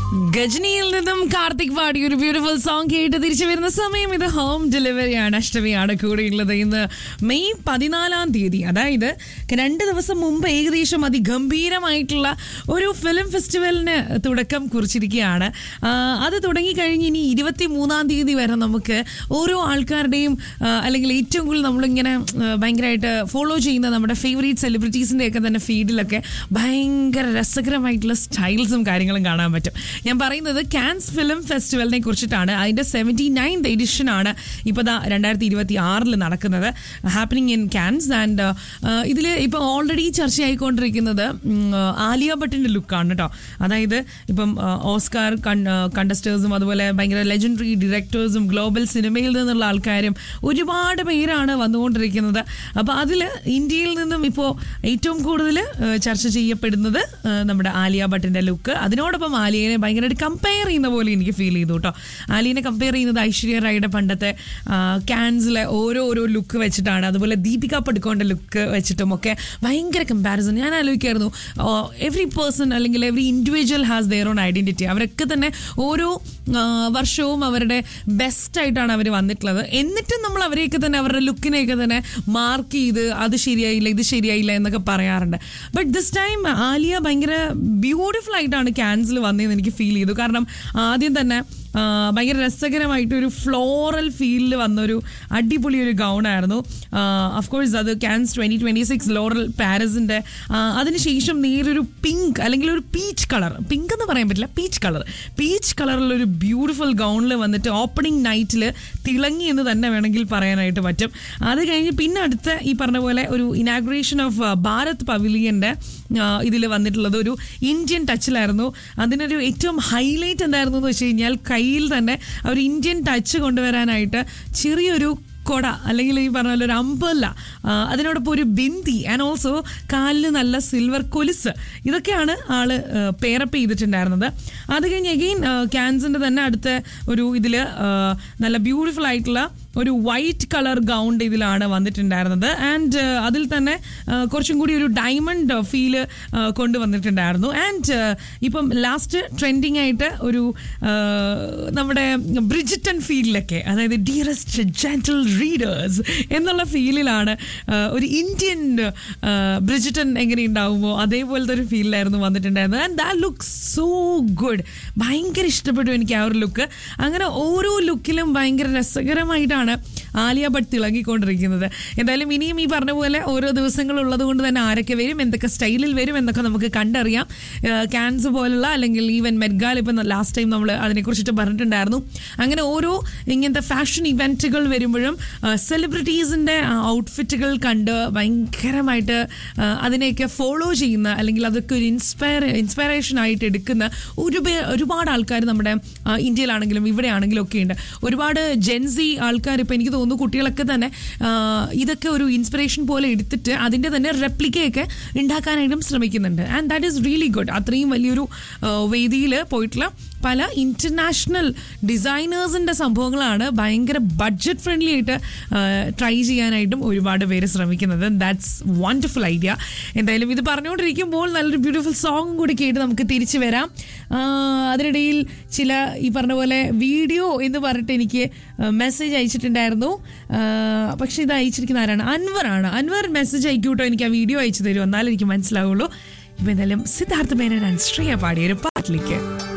ഗജനിയിൽ നിന്നും കാർത്തിക് പാടി ഒരു ബ്യൂട്ടിഫുൾ സോങ് കേട്ട് തിരിച്ചു വരുന്ന സമയം ഇത് ഹോം ഡെലിവറിയാണ് അഷ്ടമിയാണ് കൂടെയുള്ളത് ഇന്ന് മെയ് പതിനാലാം തീയതി അതായത് രണ്ട് ദിവസം മുമ്പ് ഏകദേശം അതിഗംഭീരമായിട്ടുള്ള ഒരു ഫിലിം ഫെസ്റ്റിവലിന് തുടക്കം കുറിച്ചിരിക്കുകയാണ് ആ, അത് തുടങ്ങിക്കഴിഞ്ഞ് ഇനി ഇരുപത്തി മൂന്നാം തീയതി വരെ നമുക്ക് ഓരോ ആൾക്കാരുടെയും ആ, അല്ലെങ്കിൽ ഏറ്റവും കൂടുതൽ നമ്മളിങ്ങനെ ആ, ഭയങ്കരമായിട്ട് ഫോളോ ചെയ്യുന്ന നമ്മുടെ ഫേവറേറ്റ് സെലിബ്രിറ്റീസിൻ്റെ ഒക്കെ തന്നെ ഫീഡിലൊക്കെ ഭയങ്കര രസകരമായിട്ടുള്ള സ്റ്റൈൽസും കാര്യങ്ങളും കാണാൻ പറ്റും ഞാൻ പറയുന്നത് കാൻസ് ഫിലിം ഫെസ്റ്റിവലിനെ കുറിച്ചിട്ടാണ് അതിൻ്റെ സെവൻറ്റി നയൻത് എഡിഷൻ ആണ് ഇപ്പോൾ ദാ രണ്ടായിരത്തി ഇരുപത്തി ആറിൽ നടക്കുന്നത് ഹാപ്പനിങ് ഇൻ കാൻസ് ആൻഡ് ഇതിൽ ഇപ്പോൾ ഓൾറെഡി ചർച്ചയായിക്കൊണ്ടിരിക്കുന്നത് ഉം, ആലിയ ഭട്ടിൻ്റെ ലുക്കാണ് കേട്ടോ അതായത് ഇപ്പം ആ, ഓസ്കാർ കണ്ടസ്റ്റേഴ്സും അതുപോലെ ഭയങ്കര ലെജൻഡറി ഡയറക്ടേഴ്സും ഗ്ലോബൽ സിനിമയിൽ നിന്നുള്ള ആൾക്കാരും ഒരുപാട് പേരാണ് വന്നുകൊണ്ടിരിക്കുന്നത് അപ്പോൾ അതിൽ ഇന്ത്യയിൽ നിന്നും ഇപ്പോൾ ഏറ്റവും കൂടുതൽ ചർച്ച ചെയ്യപ്പെടുന്നത് ആ, നമ്മുടെ ആലിയ ഭട്ടിൻ്റെ ലുക്ക് അതിനോടൊപ്പം ആലിയനെ ഭയങ്കരമായിട്ട് കമ്പയർ ചെയ്യുന്ന പോലെ എനിക്ക് ഫീൽ ചെയ്തു കേട്ടോ ആലിയനെ കമ്പയർ ചെയ്യുന്നത് ഐശ്വര്യ റായിയുടെ പണ്ടത്തെ ക്യാൻസിലെ ഓരോ ഓരോ ലുക്ക് വെച്ചിട്ടാണ് അതുപോലെ ദീപിക പടുക്കോന്റെ ലുക്ക് വെച്ചിട്ടും ഒക്കെ ഭയങ്കര കമ്പാരിസൺ ഞാൻ ആലോചിക്കായിരുന്നു എവറി പേഴ്സൺ അല്ലെങ്കിൽ every individual has their own identity അവരൊക്കെ തന്നെ ഓരോ ആ, വർഷവും അവരുടെ ബെസ്റ്റ് ആയിട്ടാണ് അവർ വന്നിട്ടുള്ളത് എന്നിട്ടും നമ്മൾ അവരെയൊക്കെ തന്നെ അവരുടെ ലുക്കിനെയൊക്കെ തന്നെ മാർക്ക് ചെയ്ത് അത് ശരിയായില്ല ഇത് ശരിയായില്ല എന്നൊക്കെ പറയാറുണ്ട് ബട്ട് ദിസ് ടൈം ആലിയ ഭയങ്കര ബ്യൂട്ടിഫുൾ ആയിട്ടാണ് ക്യാൻസിൽ വന്നതെന്ന് എനിക്ക് ഫീൽ ചെയ്തു കാരണം ആദ്യം തന്നെ ആ, ഭയങ്കര രസകരമായിട്ടൊരു ഫ്ലോറൽ ഫീലിൽ വന്നൊരു അടിപൊളി ഒരു ഗൗണായിരുന്നു അഫ്കോഴ്സ് അത് Cannes twenty twenty six L'Oréal പാരസിൻ്റെ അതിനുശേഷം നേരൊരു പിങ്ക് അല്ലെങ്കിൽ ഒരു പീച്ച് കളർ പിങ്ക് എന്ന് പറയാൻ പറ്റില്ല പീച്ച് കളർ പീച്ച് കളറിലൊരു ബ്യൂട്ടിഫുൾ ഗൗണിൽ വന്നിട്ട് ഓപ്പണിംഗ് നൈറ്റിൽ തിളങ്ങി എന്ന് തന്നെ വേണമെങ്കിൽ പറയാനായിട്ട് പറ്റും അത് കഴിഞ്ഞ് പിന്നെ അടുത്ത ഈ പറഞ്ഞ പോലെ ഒരു ഇനാഗ്രേഷൻ ഓഫ് ഭാരത് പവിലിയൻ്റെ ഇതിൽ വന്നിട്ടുള്ളത് ഒരു ഇന്ത്യൻ ടച്ചിലായിരുന്നു അതിനൊരു ഏറ്റവും ഹൈലൈറ്റ് എന്തായിരുന്നു എന്ന് വെച്ച് കഴിഞ്ഞാൽ കയ്യിൽ തന്നെ ആ ഒരു ഇന്ത്യൻ ടച്ച് കൊണ്ടുവരാനായിട്ട് ചെറിയൊരു കൊട അല്ലെങ്കിൽ ഈ പറഞ്ഞ പോലെ ഒരു അമ്പല്ല അതിനോടൊപ്പം ഒരു ബിന്ദി ആൻഡ് ഓൾസോ കാലിൽ നല്ല സിൽവർ കൊലുസ് ഇതൊക്കെയാണ് ആള് പേരപ്പ് ചെയ്തിട്ടുണ്ടായിരുന്നത് അത് കഴിഞ്ഞ് അഗെയിൻ ക്യാൻസിൻ്റെ തന്നെ അടുത്ത ഒരു ഇതിൽ നല്ല ബ്യൂട്ടിഫുൾ ആയിട്ടുള്ള ഒരു വൈറ്റ് കളർ ഗൗൺ ഇതിലാണ് വന്നിട്ടുണ്ടായിരുന്നത് ആൻഡ് അതിൽ തന്നെ ആ, കുറച്ചും കൂടി ഒരു ഡയമണ്ട് ഫീല് കൊണ്ടുവന്നിട്ടുണ്ടായിരുന്നു ആൻഡ് ഇപ്പം ലാസ്റ്റ് ട്രെൻഡിങ് ആയിട്ട് ഒരു ആ, നമ്മുടെ ബ്രിജിറ്റൻ ഫീലിലൊക്കെ അതായത് ഡിയറസ്റ്റ് ജെന്റിൽ റീഡേഴ്സ് എന്നുള്ള ഫീലിലാണ് ആ, ഒരു ഇന്ത്യൻ ആ, ബ്രിജിറ്റൻ എങ്ങനെ ഉണ്ടാവുമോ അതേപോലത്തെ ഒരു ഫീലിലായിരുന്നു വന്നിട്ടുണ്ടായിരുന്നത് and that look so good ഭയങ്കര ഇഷ്ടപ്പെട്ടു എനിക്ക് ആ ഒരു ലുക്ക് അങ്ങനെ ഓരോ ലുക്കിലും ഭയങ്കര രസകരമായിട്ടാണ് ആലിയ ഭട്ട് തിളങ്ങിക്കൊണ്ടിരിക്കുന്നത് എന്തായാലും ഇനിയും ഈ പറഞ്ഞ പോലെ ഓരോ ദിവസങ്ങൾ ഉള്ളത് കൊണ്ട് തന്നെ ആരൊക്കെ വരും എന്തൊക്കെ സ്റ്റൈലിൽ വരും എന്നൊക്കെ നമുക്ക് കണ്ടറിയാം ക്യാൻസ് പോലുള്ള അല്ലെങ്കിൽ ഈവൻ മെഡ്ഗാൽ ഇപ്പം ലാസ്റ്റ് ടൈം നമ്മൾ അതിനെക്കുറിച്ചിട്ട് പറഞ്ഞിട്ടുണ്ടായിരുന്നു അങ്ങനെ ഓരോ ഇങ്ങനത്തെ ഫാഷൻ ഇവൻറ്റുകൾ വരുമ്പോഴും സെലിബ്രിറ്റീസിൻ്റെ ഔട്ട്ഫിറ്റുകൾ കണ്ട് ഭയങ്കരമായിട്ട് ആ, അതിനെയൊക്കെ ഫോളോ ചെയ്യുന്ന അല്ലെങ്കിൽ അതൊക്കെ ഒരു ഇൻസ്പയർ ഇൻസ്പയറേഷൻ ആയിട്ട് എടുക്കുന്ന ഒരു ഒരുപാട് ആൾക്കാർ നമ്മുടെ ആ, ഇന്ത്യയിലാണെങ്കിലും ഇവിടെ ആണെങ്കിലും ഒക്കെ ഉണ്ട് ഒരുപാട് ജെൻസി ആൾക്കാർ ഇപ്പോൾ എനിക്ക് തോന്നുന്നു കുട്ടികളൊക്കെ തന്നെ ആ, ഇതൊക്കെ ഒരു ഇൻസ്പിറേഷൻ പോലെ എടുത്തിട്ട് അതിൻ്റെ തന്നെ റെപ്ലിക്കയൊക്കെ ഉണ്ടാക്കാനായിട്ടും ശ്രമിക്കുന്നുണ്ട് and that is really good അത്രയും വലിയൊരു വേദിയിൽ പോയിട്ടുള്ള പല ഇന്റർനാഷണൽ ഡിസൈനേഴ്സിൻ്റെ സംഭവങ്ങളാണ് ഭയങ്കര ബഡ്ജറ്റ് ഫ്രണ്ട്ലി ആയിട്ട് ട്രൈ ചെയ്യാനായിട്ടും ഒരുപാട് പേര് ശ്രമിക്കുന്നത് ദാറ്റ്സ് വണ്ടർഫുൾ ഐഡിയ എന്തായാലും ഇത് പറഞ്ഞുകൊണ്ടിരിക്കുമ്പോൾ നല്ലൊരു ബ്യൂട്ടിഫുൾ സോങ് കൂടി കേട്ട് നമുക്ക് തിരിച്ചു വരാം ആ, അതിനിടയിൽ ചില ഈ പറഞ്ഞ പോലെ വീഡിയോ എന്ന് പറഞ്ഞിട്ട് എനിക്ക് മെസ്സേജ് അയച്ചിട്ടുണ്ടായിരുന്നു ആ, പക്ഷെ ഇത് അയച്ചിരിക്കുന്ന ആരാണ് അൻവറാണ് അൻവർ മെസ്സേജ് അയക്കൂട്ടോ എനിക്ക് ആ വീഡിയോ അയച്ചു തരും എന്നാലും എനിക്ക് മനസ്സിലാവുള്ളൂ ഇപ്പം എന്തായാലും സിദ്ധാർത്ഥ മേനൻ ആൻഡ് ശ്രേയ പാടിയ ഒരു പാട്ടിലേക്ക്